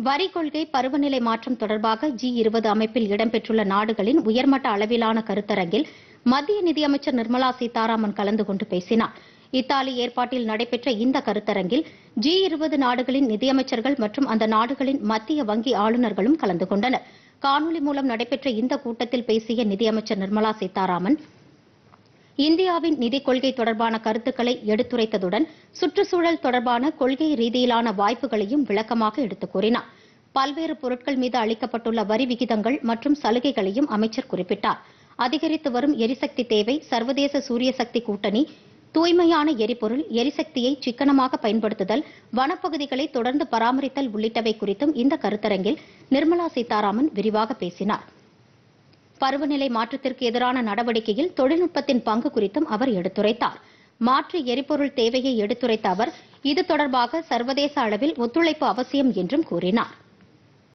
வரி கொள்கை பருவநிலை மாற்றம் தொடர்பாக ஜி இருபது அமைப்பில் இடம்பெற்றுள்ள நாடுகளின் உயர்மட்ட அளவிலான கருத்தரங்கில் மத்திய நிதியமைச்சர் நிர்மலா சீதாராமன் கலந்து கொண்டு பேசினார் இத்தாலி ஏற்பாட்டில் நடைபெற்ற இந்த கருத்தரங்கில் ஜி இருபது நாடுகளின் நிதியமைச்சர்கள் மற்றும் அந்த நாடுகளின் மத்திய வங்கி ஆளுநர்களும் கலந்து கொண்டனர் காணொலி மூலம் நடைபெற்ற இந்த கூட்டத்தில் பேசிய நிதியமைச்சர் நிர்மலா சீதாராமன் இந்தியாவின் நிதிக் கொள்கை தொடர்பான கருத்துக்களை எடுத்துரைத்ததுடன் சுற்றுச்சூழல் தொடர்பான கொள்கை ரீதியிலான வாய்ப்புகளையும் விளக்கமாக எடுத்துக் கூறினார் பல்வேறு பொருட்கள் மீது அளிக்கப்பட்டுள்ள வரி விகிதங்கள் மற்றும் சலுகைகளையும் அமைச்சர் குறிப்பிட்டார் அதிகரித்து வரும் எரிசக்தி தேவை சர்வதேச சூரிய சக்தி கூட்டணி தூய்மையான எரிபொருள் எரிசக்தியை சிக்கனமாக பயன்படுத்துதல் வனப்பகுதிகளை தொடர்ந்து பராமரித்தல் உள்ளிட்டவை குறித்தும் இந்த கருத்தரங்கில் நிர்மலா சீதாராமன் விரிவாக பேசினார் பருவநிலை மாற்றத்திற்கு எதிரான நடவடிக்கையில் தொழில்நுட்பத்தின் பங்கு குறித்தும் அவர் எடுத்துரைத்தார் மாற்று எரிபொருள் தேவையை எடுத்துரைத்த அவர் இது தொடர்பாக சர்வதேச அளவில் ஒத்துழைப்பு அவசியம் என்றும் கூறினார்